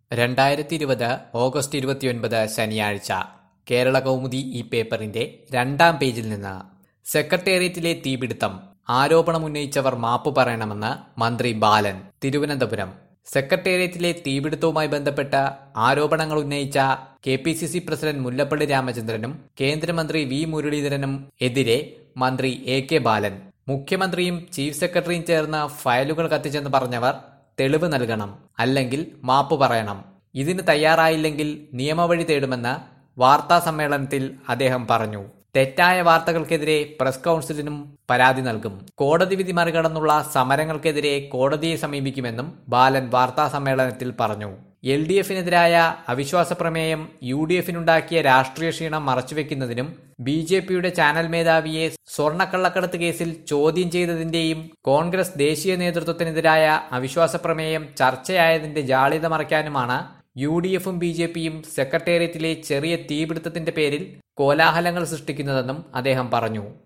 രണ്ടായിരത്തി ഇരുപത് ഓഗസ്റ്റ് ഇരുപത്തിയൊൻപത് ശനിയാഴ്ച കേരള കൗമുദി ഈ പേപ്പറിന്റെ രണ്ടാം പേജിൽ നിന്ന് സെക്രട്ടേറിയറ്റിലെ തീപിടുത്തം ആരോപണമുന്നയിച്ചവർ മാപ്പ് പറയണമെന്ന് മന്ത്രി ബാലൻ തിരുവനന്തപുരം സെക്രട്ടേറിയറ്റിലെ തീപിടുത്തവുമായി ബന്ധപ്പെട്ട ആരോപണങ്ങൾ ഉന്നയിച്ച K P C C president Mullappally രാമചന്ദ്രനും കേന്ദ്രമന്ത്രി വി മുരളീധരനും എതിരെ മന്ത്രി എ കെ ബാലൻ മുഖ്യമന്ത്രിയും ചീഫ് സെക്രട്ടറിയും ചേർന്ന് ഫയലുകൾ കത്തിച്ചെന്ന് പറഞ്ഞവർ തെളിവ് നൽകണം അല്ലെങ്കിൽ മാപ്പ് പറയണം ഇതിന് തയ്യാറായില്ലെങ്കിൽ നിയമവഴി തേടുമെന്ന് വാർത്താ സമ്മേളനത്തിൽ അദ്ദേഹം പറഞ്ഞു തെറ്റായ വാർത്തകൾക്കെതിരെ പ്രസ് കൌൺസിലിനും പരാതി നൽകും കോടതി വിധി മറികടന്നുള്ള സമരങ്ങൾക്കെതിരെ കോടതിയെ സമീപിക്കുമെന്നും ബാലൻ വാർത്താ സമ്മേളനത്തിൽ പറഞ്ഞു എൽ ഡി എഫിനെതിരായ അവിശ്വാസ പ്രമേയം യു ഡി എഫിനുണ്ടാക്കിയ രാഷ്ട്രീയ ക്ഷീണം മറച്ചുവെക്കുന്നതിനും ബി ജെ പിയുടെ ചാനൽ മേധാവിയെ സ്വർണ്ണക്കള്ളക്കടത്ത് കേസിൽ ചോദ്യം ചെയ്തതിന്റെയും കോൺഗ്രസ് ദേശീയ നേതൃത്വത്തിനെതിരായ അവിശ്വാസ പ്രമേയം ചർച്ചയായതിന്റെ ജാള്യത മറയ്ക്കാനുമാണ് യു ഡി എഫും ബി ജെ പിയും സെക്രട്ടേറിയറ്റിലെ ചെറിയ തീപിടുത്തത്തിന്റെ പേരിൽ കോലാഹലങ്ങൾ സൃഷ്ടിക്കുന്നതെന്നും അദ്ദേഹം പറഞ്ഞു